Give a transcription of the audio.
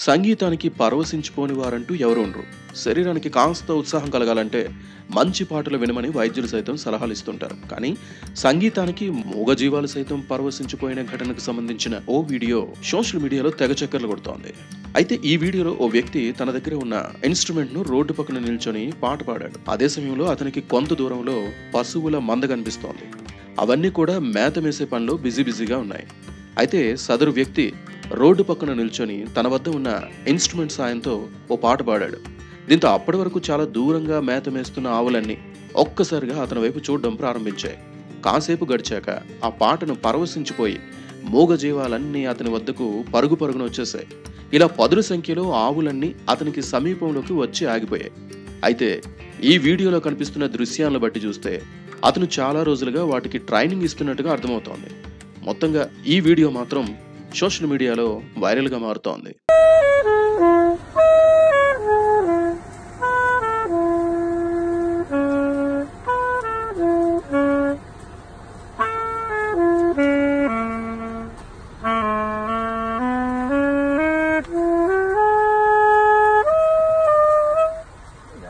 సంగీతానికి పరవశించిపోని వారంటూ ఎవరు ఉండరు శరీరానికి కాస్త ఉత్సాహం కలగాలంటే మంచి పాటలు వినమని వైద్యులు సైతం సలహాలు ఇస్తుంటారు కానీ సంగీతానికి మూగజీవాలు సైతం పరవశించిపోయిన ఘటనకు సంబంధించిన ఓ వీడియో సోషల్ మీడియాలో తెగ చక్కర్లు కొడుతోంది అయితే ఈ వీడియోలో ఓ వ్యక్తి తన దగ్గర ఉన్న ఇన్స్ట్రుమెంట్ ను రోడ్డు పక్కన నిల్చొని పాట పాడాడు అదే సమయంలో అతనికి కొంత దూరంలో పశువుల మంద కనిపిస్తోంది అవన్నీ కూడా మేత మేసే పనిలో బిజీ బిజీగా ఉన్నాయి అయితే సదరు వ్యక్తి రోడ్డు పక్కన నిల్చొని తన వద్ద ఉన్న ఇన్స్ట్రుమెంట్ సాయంతో ఓ పాట పాడాడు దీంతో అప్పటి వరకు చాలా దూరంగా మేత మేస్తున్న ఆవులన్నీ ఒక్కసారిగా అతని వైపు చూడడం ప్రారంభించాయి కాసేపు గడిచాక ఆ పాటను పరవశించిపోయి మూగజీవాలన్నీ అతని వద్దకు పరుగు పరుగున వచ్చేసాయి ఇలా పదుల సంఖ్యలో ఆవులన్నీ అతనికి సమీపంలోకి వచ్చి ఆగిపోయాయి అయితే ఈ వీడియోలో కనిపిస్తున్న దృశ్యాలను బట్టి చూస్తే అతను చాలా రోజులుగా వాటికి ట్రైనింగ్ ఇస్తున్నట్టుగా అర్థమవుతోంది మొత్తంగా ఈ వీడియో మాత్రం సోషల్ మీడియాలో వైరల్గా మారుతోంది